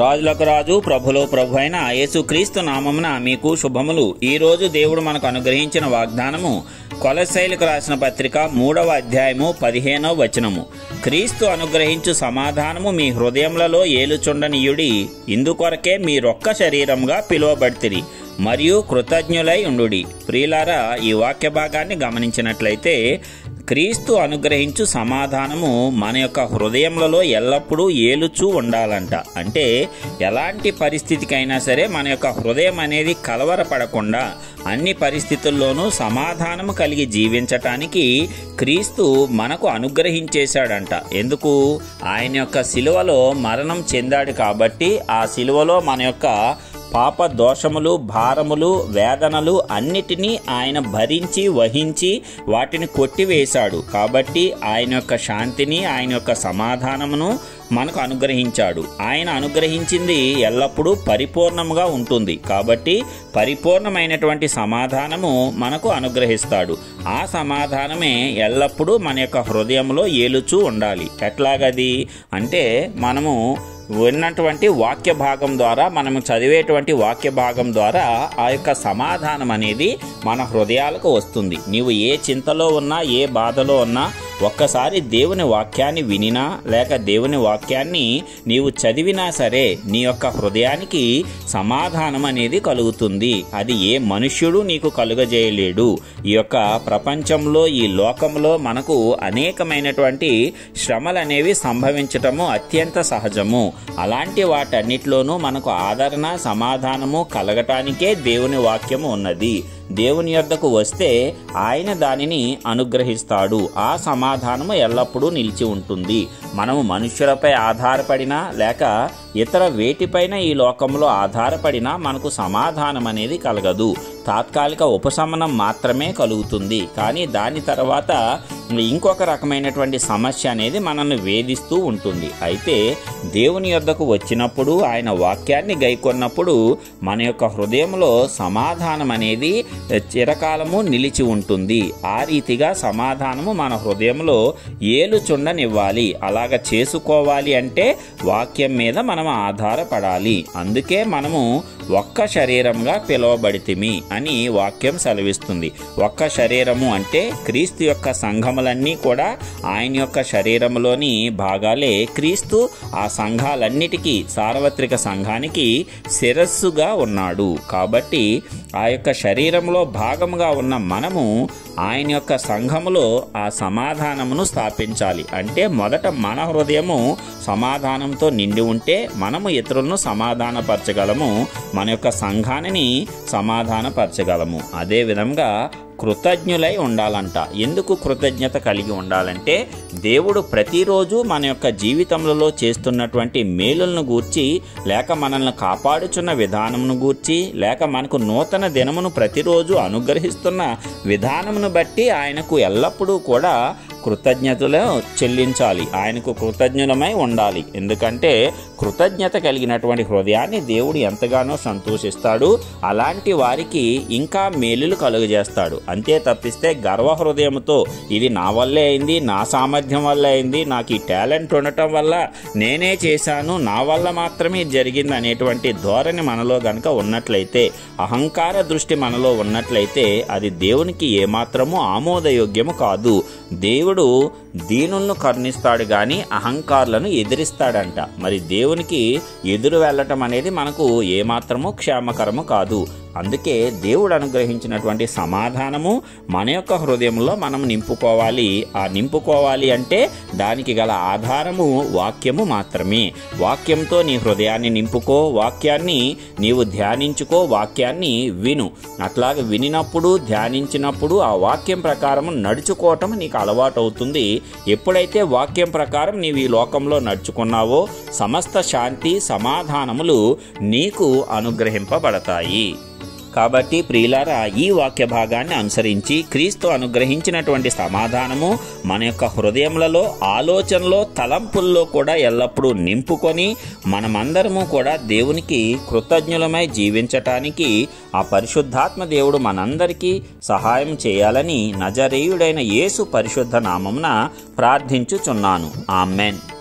రాజులకు రాజు ప్రభులో ప్రభు అయిన యేసుక్రీస్తు నామమున మీకు శుభములు ఈ రోజు దేవుడు మనకు అనుగ్రహించిన వాగ్దానము కొలశైలకు రాసిన పత్రిక మూడవ అధ్యాయము పదిహేనవ వచనము క్రీస్తు అనుగ్రహించు సమాధానము మీ హృదయములలో ఏలుచుండనీయుడి ఇందుకొరకే మీరొక్క శరీరంగా పిలువబడితిరి మరియు కృతజ్ఞులై ఉండుడి ప్రియులారా ఈ వాక్య భాగాన్ని గమనించినట్లయితే క్రీస్తు అనుగ్రహించు సమాధానము మన యొక్క హృదయములలో ఎల్లప్పుడూ ఏలుచూ ఉండాలంట అంటే ఎలాంటి పరిస్థితికైనా సరే మన యొక్క హృదయం అనేది కలవరపడకుండా అన్ని పరిస్థితుల్లోనూ సమాధానము కలిగి జీవించటానికి క్రీస్తు మనకు అనుగ్రహించేశాడంట ఎందుకు ఆయన యొక్క శిలువలో మరణం చెందాడు కాబట్టి ఆ శిలువలో మన యొక్క పాప దోషములు భారములు వేదనలు అన్నిటినీ ఆయన భరించి వహించి వాటిని కొట్టివేశాడు కాబట్టి ఆయన యొక్క శాంతిని ఆయన యొక్క సమాధానమును మనకు అనుగ్రహించాడు ఆయన అనుగ్రహించింది ఎల్లప్పుడూ పరిపూర్ణముగా ఉంటుంది కాబట్టి పరిపూర్ణమైనటువంటి సమాధానము మనకు అనుగ్రహిస్తాడు ఆ సమాధానమే ఎల్లప్పుడూ మన యొక్క హృదయంలో ఏలుచూ ఉండాలి ఎట్లాగది అంటే మనము విన్నటువంటి వాక్య భాగం ద్వారా మనము చదివేటువంటి వాక్య భాగం ద్వారా ఆ యొక్క సమాధానం అనేది మన హృదయాలకు వస్తుంది నీవు ఏ చింతలో ఉన్నా ఏ బాధలో ఉన్నా ఒక్కసారి దేవుని వాక్యాన్ని వినినా లేక దేవుని వాక్యాన్ని నీవు చదివినా సరే నీ యొక్క హృదయానికి సమాధానం అనేది కలుగుతుంది అది ఏ మనుష్యుడు నీకు కలుగజేయలేడు ఈ యొక్క ప్రపంచంలో ఈ లోకంలో మనకు అనేకమైనటువంటి శ్రమలు అనేవి సంభవించటము అత్యంత సహజము అలాంటి వాటన్నిటిలోనూ మనకు ఆదరణ సమాధానము కలగటానికే దేవుని వాక్యము ఉన్నది దేవుని యొద్దకు వస్తే ఆయన దానిని అనుగ్రహిస్తాడు ఆ సమాధానము ఎల్లప్పుడూ నిలిచి ఉంటుంది మనము మనుష్యులపై ఆధారపడినా లేక ఇతర వేటిపైన ఈ లోకంలో ఆధారపడినా మనకు సమాధానం అనేది కలగదు తాత్కాలిక ఉపశమనం మాత్రమే కలుగుతుంది కానీ దాని తర్వాత ఇంకొక రకమైనటువంటి సమస్య అనేది మనల్ని వేధిస్తూ ఉంటుంది అయితే దేవుని యొద్దకు వచ్చినప్పుడు ఆయన వాక్యాన్ని గైకొన్నప్పుడు మన యొక్క హృదయంలో సమాధానం అనేది చిరకాలము నిలిచి ఉంటుంది ఆ రీతిగా సమాధానము మన హృదయంలో ఏలుచుండనివ్వాలి అలాగ చేసుకోవాలి అంటే వాక్యం మీద మనం ఆధారపడాలి అందుకే మనము ఒక్క శరీరంగా పిలువబడితిమి అని వాక్యం సెలవిస్తుంది ఒక్క శరీరము అంటే క్రీస్తు యొక్క సంఘములన్నీ కూడా ఆయన యొక్క శరీరంలోని భాగాలే క్రీస్తు ఆ సంఘాలన్నిటికీ సార్వత్రిక సంఘానికి శిరస్సుగా ఉన్నాడు కాబట్టి ఆ యొక్క శరీరంలో భాగముగా ఉన్న మనము ఆయన యొక్క సంఘములో ఆ సమాధానమును స్థాపించాలి అంటే మొదట మన హృదయము సమాధానంతో నిండి ఉంటే మనము ఇతరులను సమాధానపరచగలము మన యొక్క సంఘాన్ని సమాధానపరచగలము అదే విధంగా కృతజ్ఞులై ఉండాలంట ఎందుకు కృతజ్ఞత కలిగి ఉండాలంటే దేవుడు ప్రతిరోజు మన యొక్క జీవితంలో చేస్తున్నటువంటి మేలులను గూర్చి లేక మనల్ని కాపాడుచున్న విధానమును గూర్చి లేక మనకు నూతన దినమును ప్రతిరోజు అనుగ్రహిస్తున్న విధానమును బట్టి ఆయనకు ఎల్లప్పుడూ కూడా కృతజ్ఞతలు చెల్లించాలి ఆయనకు కృతజ్ఞులమై ఉండాలి ఎందుకంటే కృతజ్ఞత కలిగినటువంటి హృదయాన్ని దేవుడు ఎంతగానో సంతోషిస్తాడు అలాంటి వారికి ఇంకా మేలులు కలుగజేస్తాడు అంతే తప్పిస్తే గర్వ హృదయంతో ఇది నా వల్లే అయింది నా సామర్థ్యం వల్ల అయింది నాకు ఈ టాలెంట్ ఉండటం వల్ల నేనే చేశాను నా వల్ల మాత్రమే ఇది జరిగింది అనేటువంటి ధోరణి మనలో గనక ఉన్నట్లయితే అహంకార దృష్టి మనలో ఉన్నట్లయితే అది దేవునికి ఏమాత్రము ఆమోదయోగ్యము కాదు దేవుడు దీనులను కరుణిస్తాడు గాని అహంకారులను ఎదిరిస్తాడంట మరి దేవునికి ఎదురు వెళ్ళటం అనేది మనకు ఏమాత్రము క్షేమకరము కాదు అందుకే దేవుడు అనుగ్రహించినటువంటి సమాధానము మన యొక్క హృదయంలో మనం నింపుకోవాలి ఆ నింపుకోవాలి అంటే దానికి గల ఆధారము వాక్యము మాత్రమే వాక్యంతో నీ హృదయాన్ని నింపుకో వాక్యాన్ని నీవు ధ్యానించుకో వాక్యాన్ని విను అట్లాగే వినినప్పుడు ధ్యానించినప్పుడు ఆ వాక్యం ప్రకారం నడుచుకోవటం నీకు అలవాటు అవుతుంది ఎప్పుడైతే వాక్యం ప్రకారం నీవు ఈ లోకంలో నడుచుకున్నావో సమస్త శాంతి సమాధానములు నీకు అనుగ్రహింపబడతాయి కాబట్టి ప్రియులారా ఈ వాక్య భాగాన్ని అనుసరించి క్రీస్తు అనుగ్రహించినటువంటి సమాధానము మన యొక్క హృదయములలో ఆలోచనలో తలంపుల్లో కూడా ఎల్లప్పుడూ నింపుకొని మనమందరము కూడా దేవునికి కృతజ్ఞులమై జీవించటానికి ఆ పరిశుద్ధాత్మ దేవుడు మనందరికీ సహాయం చేయాలని నజరేయుడైన యేసు పరిశుద్ధ నామమున ప్రార్థించుచున్నాను ఆమెన్